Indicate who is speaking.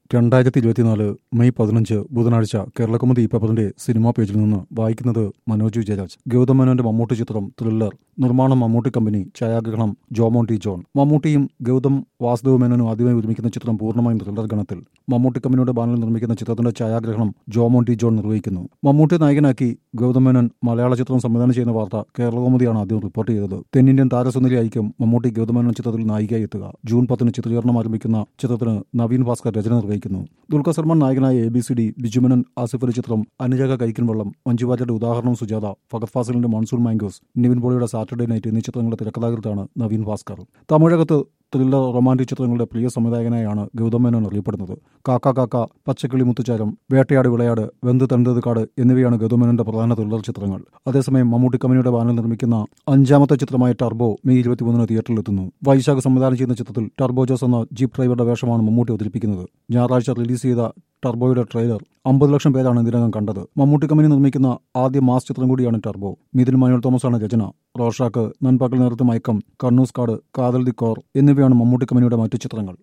Speaker 1: രണ്ടായിരത്തി ഇരുപത്തിനാല് മെയ് പതിനഞ്ച് ബുധനാഴ്ച കേരളകൗമുദി പേപ്പറിന്റെ സിനിമാ പേജിൽ നിന്ന് വായിക്കുന്നത് മനോജ് വിജയരാജ് ഗൗതം മേനോന്റെ മമ്മൂട്ടി ചിത്രം ത്രില്ലർ നിർമ്മാണം മമ്മൂട്ടി കമ്പനി ഛായാഗ്രഹണം ജോമോൺ ടി ജോൺ മമ്മൂട്ടിയും ഗൗതം വാസുദേവ് മേനോനും ആദ്യമായി ഒരുമിക്കുന്ന ചിത്രം പൂർണ്ണമായും ത്രില്ലർ ഗണത്തിൽ മമ്മൂട്ടി കമ്പനിയുടെ ബാനറിൽ നിർമ്മിക്കുന്ന ചിത്രത്തിന്റെ ഛായാഗ്രഹണം ജോമോൺ ടി ജോൺ നിർവഹിക്കുന്നു മമ്മൂട്ടി നായകനാക്കി ഗൗതം മേനോൻ മലയാള ചിത്രം സംവിധാനം ചെയ്യുന്ന വാർത്ത കേരളകൗമുദിയാണ് ആദ്യം റിപ്പോർട്ട് ചെയ്തത് തെന്നിന്ത്യൻ താരസുന്ദരിയായിരിക്കും മമ്മൂട്ടി ഗൗതം മേനോൻ ചിത്രത്തിൽ നായികയായി എത്തുക ജൂൺ പത്തിന് ചിത്രീകരണം ആരംഭിക്കുന്ന ചിത്രത്തിന് നവീൻ ഭാസ്കർ രചന നിർവഹിക്കുന്നു ദുൽഖർ സൽമാൻ നായകനായ A B C D Biju Menon Asif Ali ചിത്രം അനുജക കൈക്കിൻ വെള്ളം മഞ്ജുവാര്യയുടെ ഉദാഹരണം സുജാത ഫഗത് ഫാസിലിന്റെ മൺസൂൺ മാംഗോസ് നിവിൻ പോളിയുടെ സാറ്റർഡേ നൈറ്റ് എന്നീ ചിത്രങ്ങളുടെ തിരക്കഥാകൃത്താണ് നവീൻ ഭാസ്കർ തമിഴകത്ത് ത്രില്ലർ റൊമാൻറ്റിക് ചിത്രങ്ങളുടെ പ്രിയ സംവിധായകനായാണ് ഗൗതം മേനോൻ അറിയപ്പെടുന്നത് കാക്ക കാക്ക പച്ചക്കിളി മുത്തുച്ചാരം വേട്ടയാട് വിളയാട് വെന്ത് തണ്ടത് കാട് എന്നിവയാണ് ഗൗതം മേനോന്റെ പ്രധാന ത്രില്ലർ ചിത്രങ്ങൾ അതേസമയം മമ്മൂട്ടി കമ്പനിയുടെ ബാനറിൽ നിർമ്മിക്കുന്ന അഞ്ചാമത്തെ ചിത്രമായ ടർബോ മെയ് ഇരുപത്തിമൂന്നിന് തിയേറ്ററിലെത്തുന്നു വൈശാഖ് സംവിധാനം ചെയ്യുന്ന ചിത്രത്തിൽ ടർബോ ജോസ് എന്ന ജീപ്പ് ഡ്രൈവറുടെ വേഷമാണ് മമ്മൂട്ടി അവതരിപ്പിക്കുന്നത് ഞായറാഴ്ച റിലീസ് ചെയ്ത ടർബോയുടെ ട്രെയിലർ അമ്പത് ലക്ഷം പേരാണ് ഇതിനകം കണ്ടത് മമ്മൂട്ടി കമ്പനി നിർമ്മിക്കുന്ന ആദ്യ മാസ് ചിത്രം കൂടിയാണ് ടർബോ മിഥുൻ മാനുവൽ തോമസാണ് രചന റോഷാക്ക് നൻപകൽ നേരത്തെ മയക്കം കണ്ണൂസ് കാട് കാതൽ ദി കോർ എന്നിവയാണ് മമ്മൂട്ടി കമ്പനിയുടെ മറ്റു ചിത്രങ്ങൾ